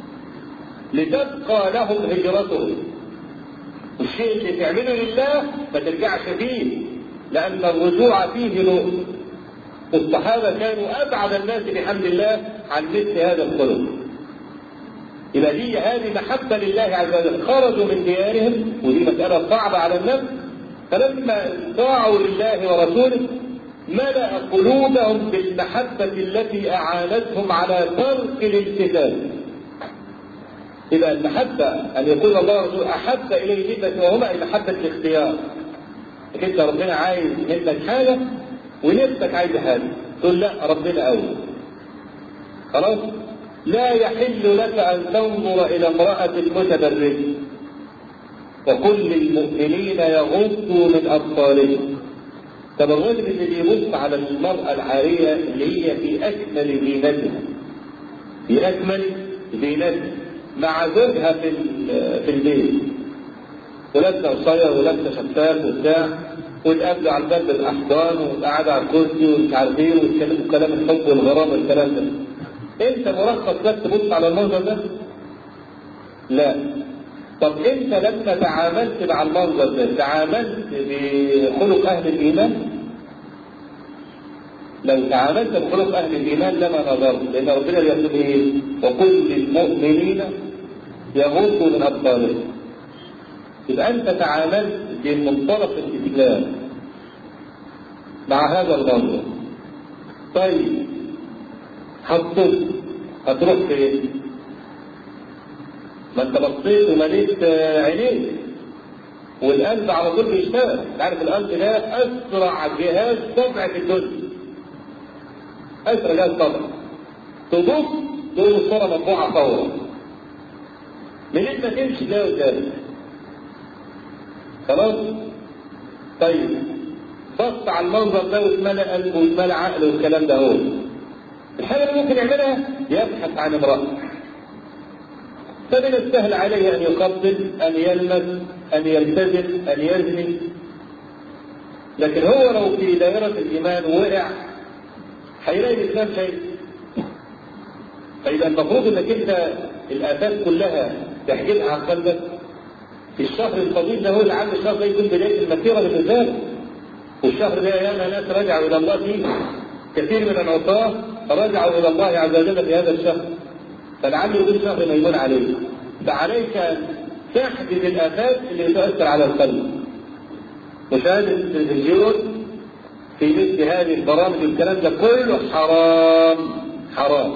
لتبقى لهم هجرتهم الشيء اللي تعمله لله ما ترجعش فيه لان الرجوع فيه نور الصحابة كانوا أبعد الناس بحمد الله عن مثل هذا الخلق. يبقى دي هذه محبة لله عز وجل، خرجوا من ديارهم ودي مسألة صعبة على النفس، فلما طاعوا لله ورسوله ملأ قلوبهم بالمحبة التي أعانتهم على ترك الالتزام. يبقى المحبة أن يكون الله ورسوله أحب إليه مما سواهما أي محبة الاختيار. أنت ربنا عايز منك حاجة ونفسك عايز حاجه تقول لا ربنا اولى خلاص لا يحل لك ان تنظر الى امراه متبرجه وقل للمؤمنين يغضوا من ابصارهم طب الراجل اللي بيبص على المراه العاريه اللي هي في اكمل زينتها في اكمل زينتها مع زوجها في في البيت ولابسه قصير ولابسه شفاف وبتاع وتقابلوا على الباب بالاحضان وقاعد على الكرسي ومش عارف ايه ويتكلموا كلام الحب والغرام والكلام ده. انت مرخص بس تبص على المنظر ده؟ لا. طب انت لما تعاملت مع المنظر ده تعاملت بخلق اهل الايمان؟ لو تعاملت بخلق اهل الايمان لما نظرت لان ربنا بيقول ايه؟ وقل للمؤمنين يغضوا من ابصارهم. يبقى انت تعاملت بمنطلق الاسلام مع هذا المنظر طيب هتبص هتروح فين؟ ما انت بصيت ومليت عينيك والقلب على طول بيشتغل انت عارف القلب ده اسرع جهاز طبع في الدنيا اسرع جهاز طبع تبص تقول الصوره مطبوعه فورا من انت تمشي تلاقي قدامك خلاص طيب بص على المنظر ده واتملى قلبه واتملى عقله والكلام ده هو الحاجة اللي ممكن يعملها يبحث عن امرأة فمن السهل عليه أن يقبل أن يلمس أن يلتزم أن يزني لكن هو لو في دائرة الإيمان وقع هيلاقي الإسلام شيء فيبقى المفروض انك انت الآفات كلها تحجبها عن قلبك في الشهر الفضيل ده هو اللي عامل الشهر ده يكون بداية المسيرة بالنسبة لك والشهر ده ياما ناس رجعوا إلى الله فيه كثير من العصاة رجعوا إلى الله عز وجل في هذا الشهر فلعله يكون شهر ميمون عليك فعليك أن تحدد الآفات اللي تؤثر على القلب مشاهدة التلفزيون في مثل هذه البرامج والكلام ده كله حرام حرام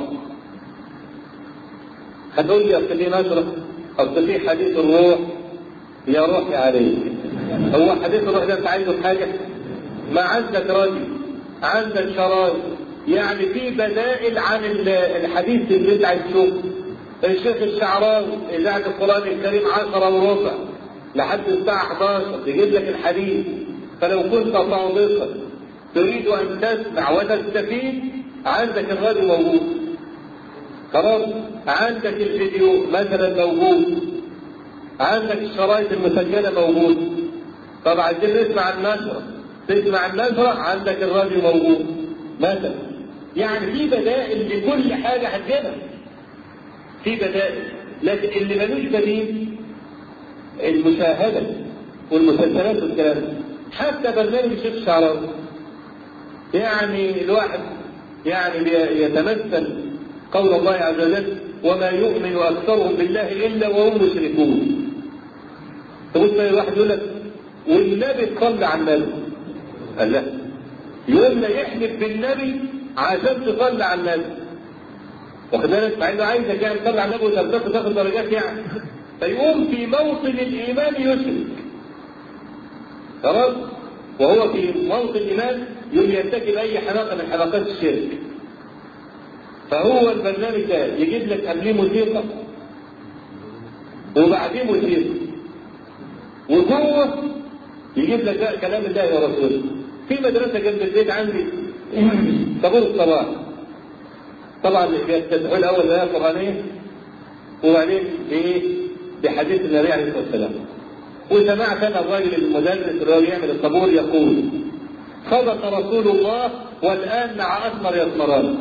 هتقول لي اصل في نشرة اصل في حديث الروح يا روح يا علي هو حديث الروح ده انت عايزه في حاجة ما عندك راجل عندك شرايط يعني في بدائل عن الحديث اللي انت عايز تشوفه الشيخ الشعراوي اذاعه القران الكريم 10 وربع لحد الساعه 11 تجيب لك الحديث فلو كنت صادقا تريد ان تسمع وتستفيد عندك الراديو موجود خلاص عندك الفيديو مثلا موجود عندك الشرايط المسجله موجود طب عايزين نسمع النشره تسمع النشره عندك الراديو موجود مثلا يعني في بدائل لكل حاجه هتجيبها في بدائل لكن اللي ملوش بديل المشاهدة والمسلسلات والكلام ده حتى برنامج الشيخ الشعراوي يعني الواحد يعني يتمثل قول الله عز وجل وما يؤمن اكثرهم بالله الا وهم مشركون تبص الواحد يقول لك والنبي تصلي على النبي قال لا يقول لا يحلف بالنبي عشان تصلي على النبي واخد بالك مع انه عايزك يعني تصلي على النبي وترتقي تاخد درجات يعني فيقوم في موطن الايمان يشرك خلاص وهو في موطن الايمان يقوم يرتكب اي حماقه من حماقات الشرك فهو البرنامج ده يجيب لك قبليه موسيقى وبعديه موسيقى وجوه يجيب لك بقى كلام الله ورسوله في مدرسه جنب البيت عندي طابور الصباح طبعا يستدعوا الاول بايه قرانيه وبعدين بايه؟ بحديث النبي عليه الصلاه والسلام. وسمعت انا الراجل المدرس اللي هو يعمل الطابور يقول صدق رسول الله والان مع اسمر يسمران.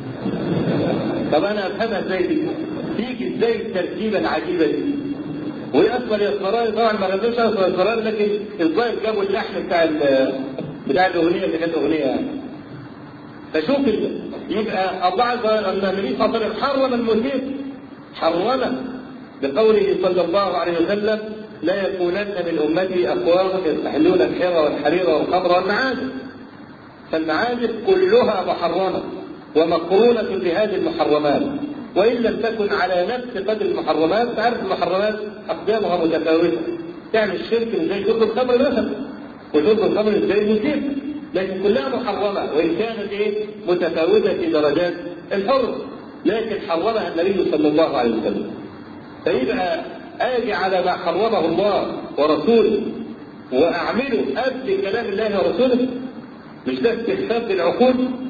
طب انا افهمها ازاي دي؟ تيجي ازاي التركيبه العجيبه دي؟ واسمر يسمران طبعا ما غنوش اسمر يسمران لكن الظاهر جابوا اللحن بتاع بتاع الاغنيه اللي كانت اغنيه يعني. فشوف يبقى الله عز وجل النبي صلى الله عليه وسلم حرم الموسيقى حرمه بقوله صلى الله عليه وسلم لا يكونن من امتي اقوام يستحلون الحر والحرير والخمر والمعازف فالمعازف كلها محرمه ومقرونه بهذه المحرمات وان لم تكن على نفس قدر المحرمات تعرف المحرمات اقدامها متفاوته تعمل الشرك زي شرب الخمر مثلا وشرب الخمر زي الموسيقى لكن كلها محرمه وان كانت ايه متفاوته في درجات الحرمه لكن حرمها النبي صلى الله عليه وسلم فيبقى اجي على ما حرمه الله ورسوله واعمله قبل كلام الله ورسوله مش ده استخفاف بالعقول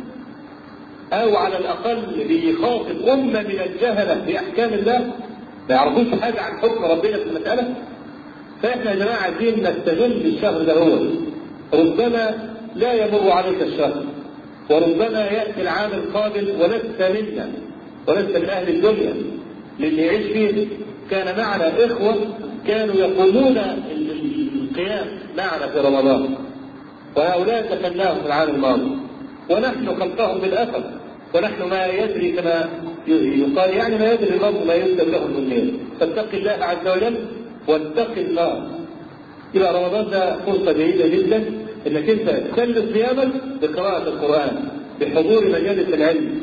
او على الاقل بيخاطب امه من الجهله باحكام الله ما يعرفوش حاجه عن حكم ربنا في المساله فاحنا يا جماعه عايزين نستغل الشهر ده هو ربما لا يمر عليك الشهر وربما ياتي العام القادم ولست منا ولست من اهل الدنيا للي يعيش فيه كان معنا اخوه كانوا يقومون القيام معنا في رمضان وهؤلاء تفناهم في العام الماضي ونحن خلفهم بالاثر ونحن ما يدري كما يقال يعني ما يدري المرء ما يكتب له الدنيا فاتق الله عز وجل واتق النار يبقى رمضان ده فرصه جيده جدا انك انت تسلي صيامك بقراءه القران بحضور مجالس العلم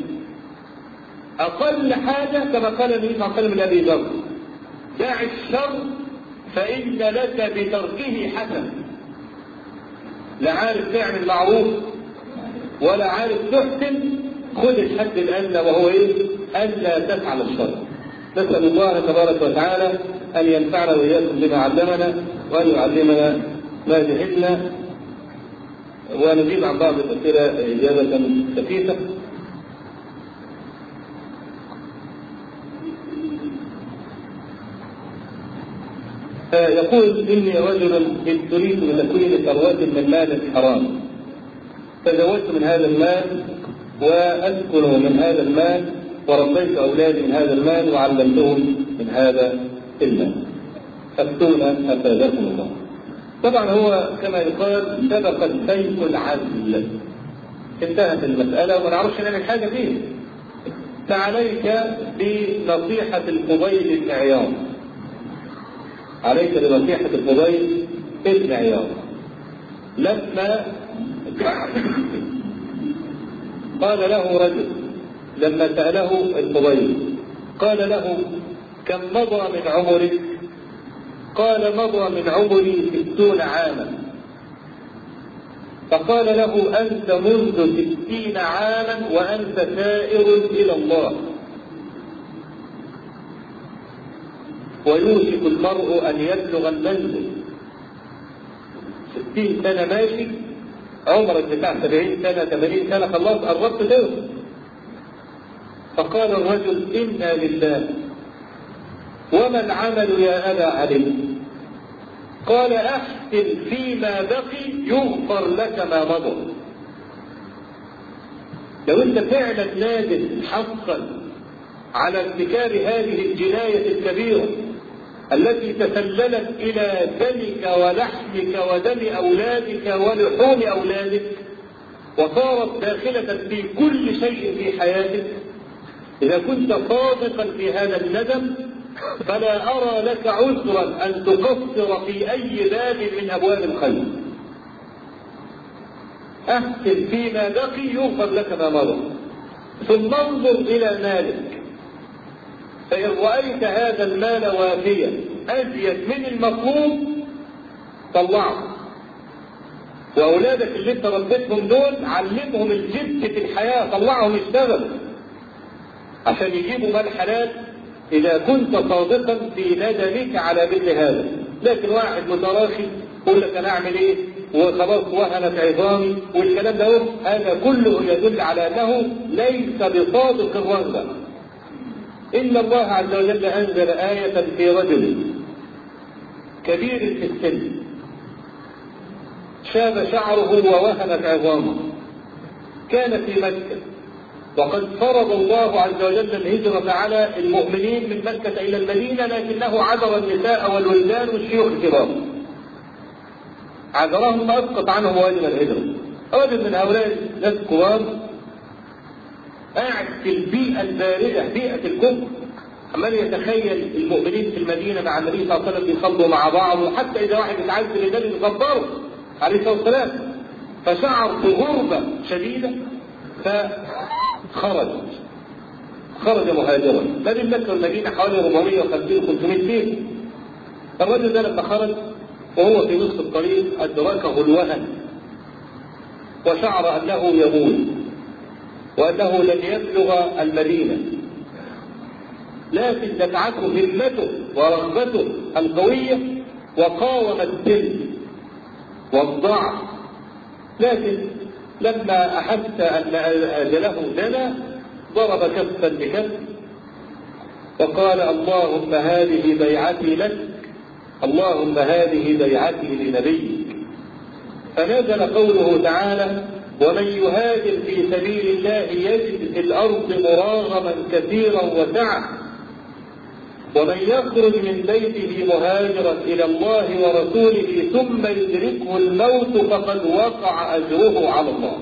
اقل حاجه كما قال النبي صلى الله عليه وسلم لابي ذر دع الشر فان لك بتركه حسن لا عارف تعمل معروف ولا عارف تحسن خذ الحد الادنى وهو ايه؟ الا تفعل الشر. نسال الله تبارك وتعالى ان ينفعنا واياكم بما علمنا وان يعلمنا ما جهلنا ونجيب عن بعض الأسئلة إجابة خفيفة يقول إني رجل ابتليت بتكوين ثروات من مال حرام تزوجت من هذا المال وأسكن من هذا المال وربيت أولادي من هذا المال وعلمتهم من هذا المال أفتونا أفادكم الله طبعا هو كما يقال سبق سيف العدل انتهت المسألة وما نعرفش نعمل حاجة فيه فعليك بنصيحة الفضيل بن عياض عليك بنصيحة الفضيل بن عياض لما قال له رجل لما سأله الفضيل قال له كم مضى من عمرك قال مضى من عمري ستون عاما فقال له أنت منذ ستين عاما وأنت سائر إلى الله ويوشك المرء أن يبلغ المنزل ستين سنة ماشي عمرك بتاع سبعين سنة ثمانين سنة خلاص قربت توصل فقال الرجل إنا لله وما العمل يا أبا علي قال أحسن فيما بقي يغفر لك ما مضى لو أنت فعلا نادم حقا على ارتكاب هذه الجناية الكبيرة التي تسللت إلى دمك ولحمك ودم أولادك ولحوم أولادك وصارت داخلة في كل شيء في حياتك إذا كنت صادقا في هذا الندم فلا أرى لك عذرا أن تقصر في أي باب من أبواب الخير أحسن فيما بقي يغفر لك ما مضى ثم انظر إلى مالك فإن رأيت هذا المال وافيا أزيد من المطلوب طلعه وأولادك اللي أنت ربيتهم دول علمهم الجد في الحياة طلعهم يشتغلوا عشان يجيبوا مال حلال إذا كنت صادقا في ندمك على مثل هذا لكن واحد متراخي يقول لك أنا أعمل إيه وخلاص وهنت عظامي والكلام ده هذا كله يدل على أنه ليس بصادق الرغبة إن الله عز وجل أنزل آية في رجل كبير في السن شاب شعره ووهنت عظامه كان في مكة وقد فرض الله عز وجل الهجرة على المؤمنين من مكة إلى المدينة لكنه عذر النساء والولدان والشيوخ الكبار عذرهم أسقط عنهم واجب الهجرة رجل من هؤلاء الناس الكبار قاعد في البيئة الباردة بيئة الكفر عمال يتخيل المؤمنين في المدينة مع النبي صلى الله عليه وسلم بيصلوا مع بعض وحتى إذا واحد اتعذب النبي يصبره عليه الصلاة والسلام فشعر بغربة شديدة فخرج خرج مهاجرا ما بين مكة والمدينة حوالي 450 500 كيلو الرجل ده لما خرج وهو في نصف الطريق أدركه الوهن وشعر أنه يموت وأنه لن يبلغ المدينة لكن دفعته همته ورغبته القوية وقاوم السن والضعف لكن لما أحس أن أجله دنا ضرب كفا بكف وقال اللهم هذه بيعتي لك اللهم هذه بيعتي لنبيك فنزل قوله تعالى ومن يهاجر في سبيل الله يجد في الأرض مراغما كثيرا وسعة ومن يخرج من بيته مهاجرا إلى الله ورسوله ثم يدركه الموت فقد وقع أجره على الله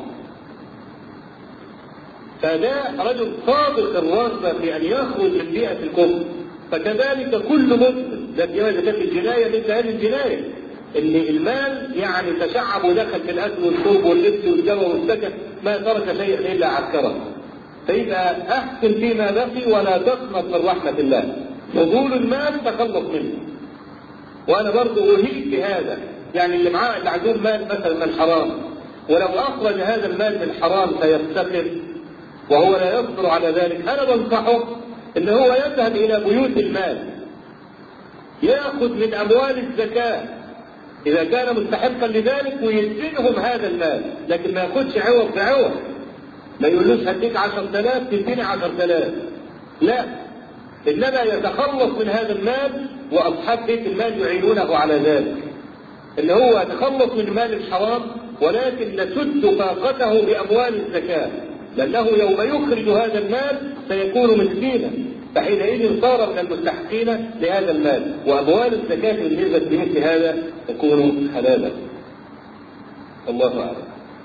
فده رجل صادق الرغبة في أن يخرج من بيئة الكفر فكذلك كل مسلم التي كانت الجناية مثل هذه الجناية ان المال يعني تشعب ودخل في الاكل والشرب واللبس والجو والسكن ما ترك شيئا الا عسكره فيبقى احسن فيما بقي ولا تقنط من رحمه الله فضول المال تخلص منه وانا برضه اهيج بهذا يعني اللي معاه اللي عندهم مال مثلا من الحرام ولو اخرج هذا المال من الحرام سيفتقر وهو لا يقدر على ذلك انا بنصحه ان هو يذهب الى بيوت المال ياخذ من اموال الزكاه إذا كان مستحقا لذلك ويدينهم هذا المال لكن ما ياخدش عوض بعوض ما يقولوش هديك 10000 تديني 10000 لا إنما يتخلص من هذا المال وأصحاب بيت المال يعينونه على ذلك إن هو يتخلص من مال الحرام ولكن نسد فاقته بأموال الزكاة لأنه يوم يخرج هذا المال سيكون مسكينا فحينئذ صار من المستحقين لهذا المال وأموال الزكاة بالنسبة لمثل هذا تكون حلالا الله أعلم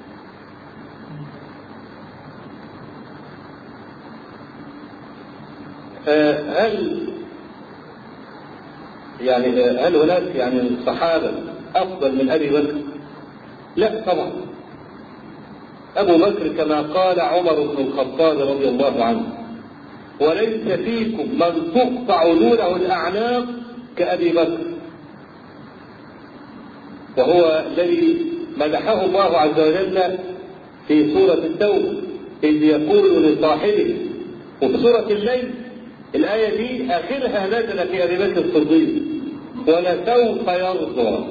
هل يعني هل هناك يعني الصحابة أفضل من أبي بكر؟ لا طبعا أبو بكر كما قال عمر بن الخطاب رضي الله عنه وليس فيكم من تقطع دونه الأعناق كأبي بكر وهو الذي مدحه الله عز وجل في سورة التوبة إذ يقول لصاحبه وفي سورة الليل الآية دي آخرها نزل في أبي بكر الصديق ولسوف يرضى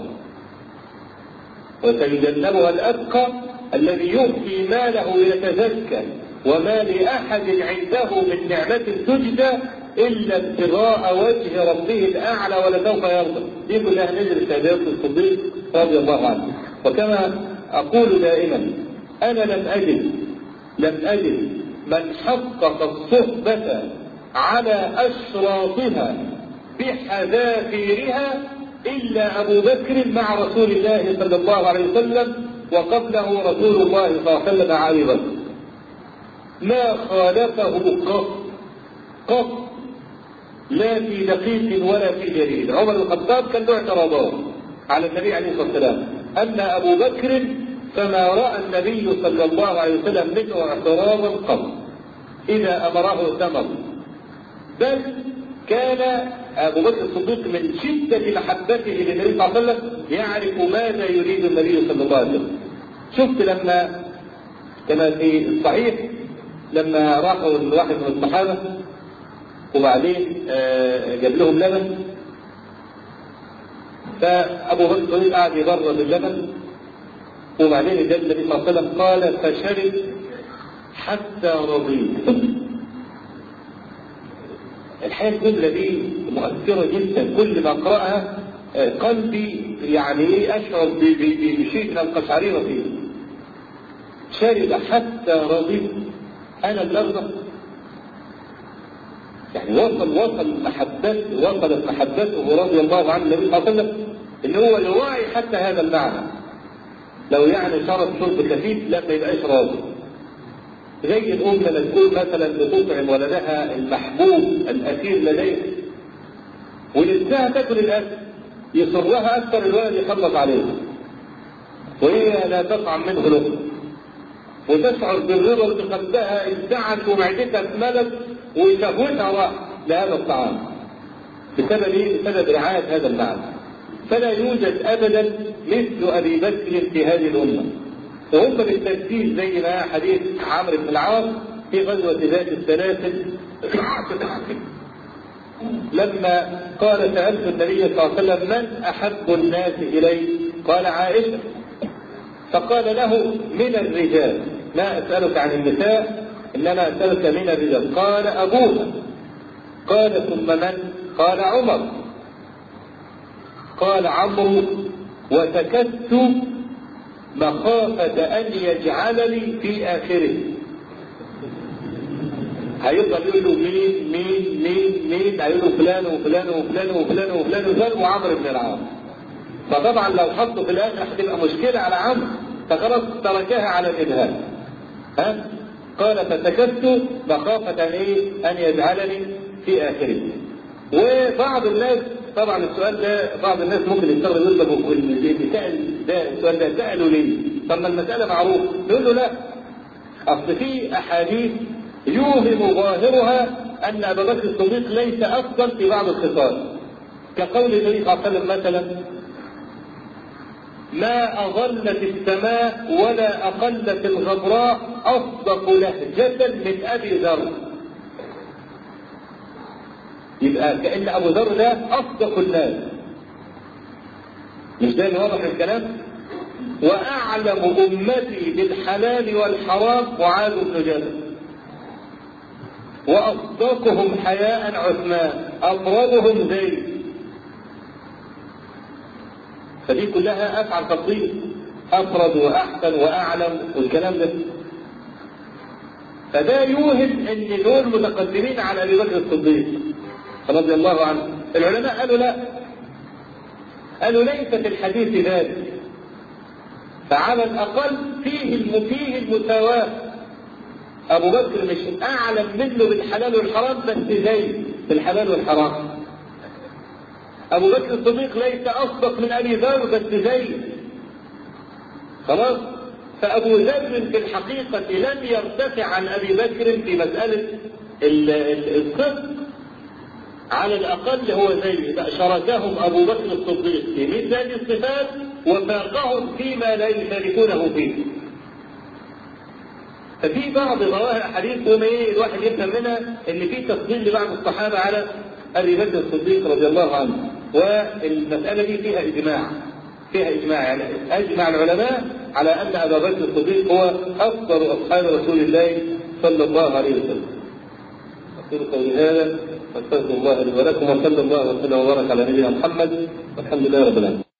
وسيجنبها الأتقى الذي يؤتي ماله يتزكى وما لأحد عنده من نعمة تجدى إلا ابتغاء وجه ربه الأعلى ولسوف يرضى دي كلها نزل في أبي بكر الصديق رضي الله عنه وكما أقول دائما أنا لم أجد لم أجد من حقق الصحبة على أشراطها بحذافيرها إلا أبو بكر مع رسول الله صلى الله عليه وسلم وقبله رسول الله صلى الله عليه وسلم علي بكر ما خالفه قط قط لا في دقيق ولا في جليل عمر بن الخطاب كان له اعتراضات على النبي عليه الصلاه والسلام اما ابو بكر فما راى النبي صلى الله عليه وسلم منه اعتراضا قط اذا امره ثمر بل كان ابو بكر الصديق من شده محبته للنبي صلى الله عليه وسلم يعرف ماذا يريد النبي صلى الله عليه وسلم شفت لما كما في الصحيح لما راحوا لواحد من الصحابه وبعدين جاب لهم لبن فابو بكر الصديق قعد يبرد اللبن وبعدين النبي صلى الله عليه وسلم قال فشرب حتى رضيت الحقيقه الجمله دي مؤثره جدا كل ما اقراها قلبي يعني ايه اشعر بشيء من القشعريره فيه شرب حتى رضيت انا اللي ارضى يعني وصل وصل محبته وصلت محبته رضي الله عنه النبي صلى الله عليه وسلم ان هو يراعي حتى هذا المعنى لو يعني شرب شرب خفيف لا ما يبقاش راضي زي الام لما تكون مثلا بتطعم ولدها المحبوب الاثير لديها ونفسها تاكل الاكل يصرها اكثر الولد يخلص عليها وهي لا تطعم منه لقمه وتشعر بالرضا بقلبها ادعت ومعدتها اتملت وشهوتها راح لهذا الطعام بسبب ايه؟ بسبب رعايه هذا المعنى فلا يوجد ابدا مثل ابي بكر في هذه الامه وهم بالترتيب زي ما حديث عمرو بن العاص في غزوه ذات السلاسل لما قال سالت النبي صلى الله عليه وسلم من احب الناس الي؟ قال عائشه فقال له من الرجال لا اسالك عن النساء انما اسالك من الرجال قال ابوها قال ثم من؟ قال عمر قال عمرو وسكت مخافة أن يجعلني في آخره هيفضل يقول له مين مين مين مين هيقول له فلان وفلان وفلان وفلان وفلان وفلان وعمرو بن العاص فطبعا لو حطه في الاخر هتبقى مشكله على عمرو فخلاص تركها على الابهام ها قال فسكت مخافة ايه ان يجعلني في اخره وبعض الناس طبعا السؤال ده بعض الناس ممكن يستغرب يقول طب اللي سال ده السؤال ده ساله ليه؟ طب ما المساله معروفه يقول له لا اصل في احاديث يوهم ظاهرها ان ابا بكر الصديق ليس افضل في بعض الخصال كقول النبي صلى الله عليه وسلم مثلا ما أظلت السماء ولا أقلت الغبراء أصدق لهجة من أبي ذر يبقى كأن أبو ذر ده أصدق الناس مش ده اللي واضح الكلام؟ وأعلم أمتي بالحلال والحرام معاذ بن جبل وأصدقهم حياء عثمان أبرزهم زيد فدي كلها أفعل تفضيل أفرد وأحسن وأعلم والكلام ده فده يوهم ان دول متقدمين على ابي بكر الصديق رضي الله عنه العلماء قالوا لا قالوا ليس في الحديث ذلك فعلى الاقل فيه فيه المساواه ابو بكر مش اعلم منه بالحلال والحرام بس زي بالحلال والحرام ابو بكر الصديق ليس اصدق من ابي ذر بس زي خلاص فأبو ذر في الحقيقة لم يرتفع عن أبي بكر في مسألة الصدق على الأقل هو زي شركهم أبو بكر الصديق في مثل هذه الصفات وفاقهم فيما لا يشاركونه فيه. ففي بعض ظواهر أحاديث هم إيه الواحد يفهم منها إن في تفضيل لبعض الصحابة على أبي بكر الصديق رضي الله عنه والمسألة دي فيها إجماع فيها إجماع يعني أجمع العلماء على أن أبا بكر الصديق هو أفضل أصحاب رسول الله صلى الله عليه وسلم. أقول قولي هذا واستغفر الله لي ولكم وصلى الله وسلم وبارك على نبينا محمد والحمد لله رب العالمين.